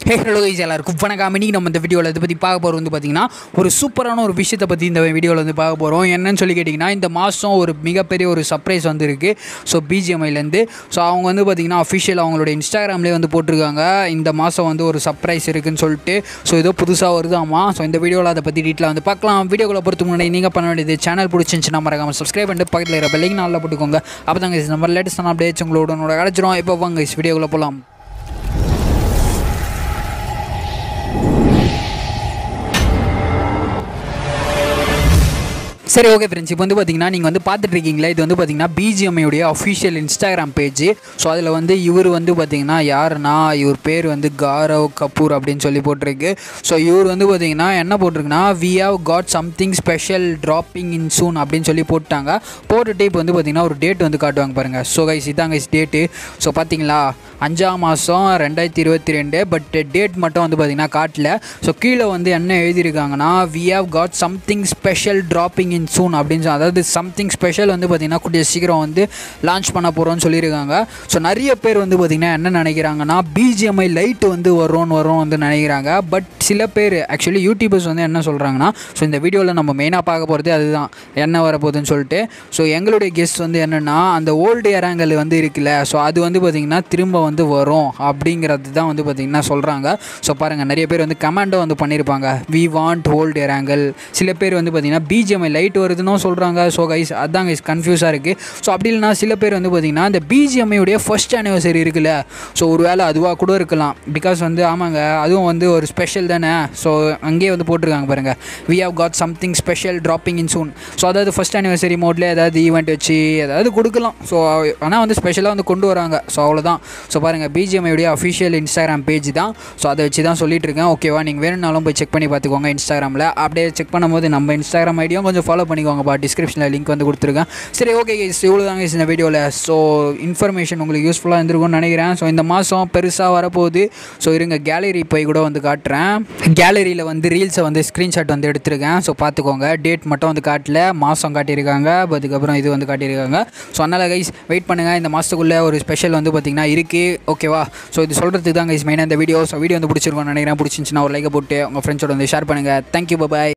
hey hello guys எல்லாருக்கும் வணக்கம் இன்னைக்கு நம்ம இந்த வீடியோவில் இதை பற்றி பார்க்க போகிறது வந்து பார்த்திங்கன்னா ஒரு சூப்பரான ஒரு விஷயத்தை பற்றி இந்த வீடியோவில் வந்து பார்க்க போகிறோம் என்னன்னு சொல்லி கேட்டிங்கன்னா இந்த மாதம் ஒரு மிகப்பெரிய ஒரு சர்ப்ரைஸ் வந்துருக்கு ஸோ பிஜிஎம்ஐலேருந்து ஸோ அவங்க வந்து பார்த்திங்கன்னா அஃபிஷியல் அவங்களோட இன்ஸ்டாகிராம்லேயே வந்து போட்டிருக்காங்க இந்த மாதம் வந்து ஒரு சர்ப்ரைஸ் இருக்குன்னு சொல்லிட்டு ஸோ ஏதோ புதுசாக வருதாமா ஸோ இந்த வீடியோவில் அதை பற்றி டீட்டெயில் வந்து பார்க்கலாம் வீடியோக்குள்ள பொறுத்து முன்னாடி நீங்கள் பண்ண வேண்டியது சேனல் பிடிச்சிருந்துச்சுன்னா மறக்காம சப்ஸ்கிரைப் பண்ணிட்டு பக்கத்தில் இருக்கிற பெல்லைக்கு நல்லா போட்டுக்கோங்க அப்போ தாங்க நம்ம லேட்டஸ்டான அப்டேட்ஸ் உங்களோட உங்களோட கிடச்சிரும் இப்போ வாங்க வீடியோக்குள்ளே போகலாம் சரி ஓகே ஃப்ரெண்ட்ஸ் இப்போ வந்து பார்த்தீங்கன்னா நீங்கள் வந்து பார்த்துட்டு இருக்கீங்களா இது வந்து பார்த்தீங்கன்னா பிஜிஎம்ஐயுடைய அஃபிஷியல் இன்ஸ்டாகிராம் பேஜ் ஸோ அதில் வந்து இவர் வந்து பார்த்தீங்கன்னா யாருன்னா இவர் பேர் வந்து காரவ் கபூர் அப்படின்னு சொல்லி போட்டிருக்கு ஸோ இவர் வந்து பார்த்தீங்கன்னா என்ன போட்டிருக்குன்னா we have got something special dropping in soon அப்படின்னு சொல்லி போட்டாங்க போட்டுட்டு இப்போ வந்து பார்த்தீங்கன்னா ஒரு டேட் வந்து காட்டுவாங்க பாருங்கள் ஸோ கைஸ் இதான் கைஸ் டேட்டு ஸோ பார்த்தீங்களா அஞ்சாம் மாதம் ரெண்டாயிரத்தி இருபத்தி ரெண்டு பட் டேட் மட்டும் வந்து பார்த்தீங்கன்னா காட்டல ஸோ கீழே வந்து என்ன எழுதியிருக்காங்கன்னா we have got something special dropping in soon அப்படின்னு சொல்லி அதாவது சம்திங் ஸ்பெஷல் வந்து பார்த்திங்கன்னா கூடிய சீக்கிரம் வந்து லான்ச் பண்ண போகிறோம்னு சொல்லியிருக்காங்க ஸோ நிறைய பேர் வந்து பார்த்திங்கன்னா என்ன நினைக்கிறாங்கன்னா பிஜிஎம்ஐ லைட் வந்து வரும்னு வரும் வந்து நினைக்கிறாங்க பட் சில பேர் ஆக்சுவலி யூடியூபர்ஸ் வந்து என்ன சொல்கிறாங்கன்னா ஸோ இந்த வீடியோவில் நம்ம மெயினாக பார்க்க போகிறது அதுதான் என்ன வரப்போகுதுன்னு சொல்லிட்டு ஸோ எங்களுடைய கெஸ்ட் வந்து என்னென்னா அந்த ஓல்டு ஏராங்கல் வந்து இருக்குல்ல ஸோ அது வந்து பார்த்திங்கன்னா திரும்ப வந்து வரும் அப்படிங்கிறது தான் வந்து பார்த்திங்கன்னா சொல்கிறாங்க ஸோ பாருங்கள் நிறைய பேர் வந்து கமாண்டோ வந்து பண்ணியிருப்பாங்க வி வாண்ட் ஓல்டு ஏராங்கல் சில பேர் வந்து பார்த்திங்கன்னா பிஜிஎம்ஐ லைட் வருதுன்னு சொல்கிறாங்க ஸோ கைஸ் அதான் கைஸ் கன்ஃபியூஸாக இருக்குது ஸோ அப்படி இல்லைனா சில பேர் வந்து பார்த்திங்கன்னா இந்த பிஜிஎம்ஐயுடைய ஃபர்ஸ்ட் ஆனிவர்சரி இருக்குல்ல ஸோ ஒரு வேளை அதுவாக கூட இருக்கலாம் பிகாஸ் வந்து ஆமாங்க அதுவும் வந்து ஒரு ஸ்பெஷல் தானே ஸோ அங்கேயே வந்து போட்டிருக்காங்க பாருங்கள் we have got something special dropping in soon so அதாவது ஃபஸ்ட் ஆனிவர்சரி மோட்ல ஏதாவது ஈவெண்ட் வச்சு ஏதாவது கொடுக்கலாம் ஸோ ஆனால் வந்து ஸ்பெஷலாக வந்து கொண்டு வராங்க ஸோ அவ்வளோதான் ஸோ பாருங்கள் பிஜிஎம்ஐடைய அஃபிஷியல் இன்ஸ்டாகிராம் பேஜ் தான் ஸோ அதை வச்சு தான் சொல்லிட்டு இருக்கேன் ஓகேவா நீங்கள் வேணும்னாலும் போய் செக் பண்ணி பார்த்துக்கோங்க இன்ஸ்டாகிராமில் அப்படியே செக் பண்ணும்போது நம்ம இன்ஸ்டாகிராம் ஐடியும் கொஞ்சம் ஃபாலோ பண்ணிக்கோங்கப்பா டிஸ்கிரிப்ஷனில் லிங்க் வந்து கொடுத்துருக்கேன் சரி ஓகே கைஸ் இவ்வளோ தாங்க இந்த வீடியோவில் ஸோ இன்ஃபர்மேஷன் உங்களுக்கு யூஸ்ஃபுல்லாக இருந்திருக்கும்னு நினைக்கிறேன் ஸோ இந்த மாதம் பெருசாக வரப்போகுது ஸோ இருங்க கேலரி போய் கூட வந்து காட்டுறேன் கேலரியில் வந்து ரீல்ஸை வந்து ஸ்க்ரீன்ஷாட் வந்து எடுத்திருக்கேன் ஸோ பார்த்துக்கோங்க டேட் மட்டும் வந்து காட்டல மாதம் காட்டியிருக்காங்க அதுக்கப்புறம் இது வந்து காட்டியிருக்காங்க ஸோ அதனால் கைஸ் வெயிட் பண்ணுங்கள் இந்த மாதத்துக்குள்ளே ஒரு ஸ்பெஷல் வந்து பார்த்திங்கன்னா இருக்குது ஓகேவா ஸோ இது சொல்கிறதுக்கு தான் கைஸ் மெயினாக இந்த வீடியோ ஸோ வீடியோ வந்து பிடிச்சிருக்கோம்னு நினைக்கிறேன் பிடிச்சிருந்துச்சுன்னா ஒரு லைக்கை போட்டு உங்கள் ஃப்ரெண்ட்ஸோட வந்து ஷேர் பண்ணுங்கள் தேங்க்யூ பாய்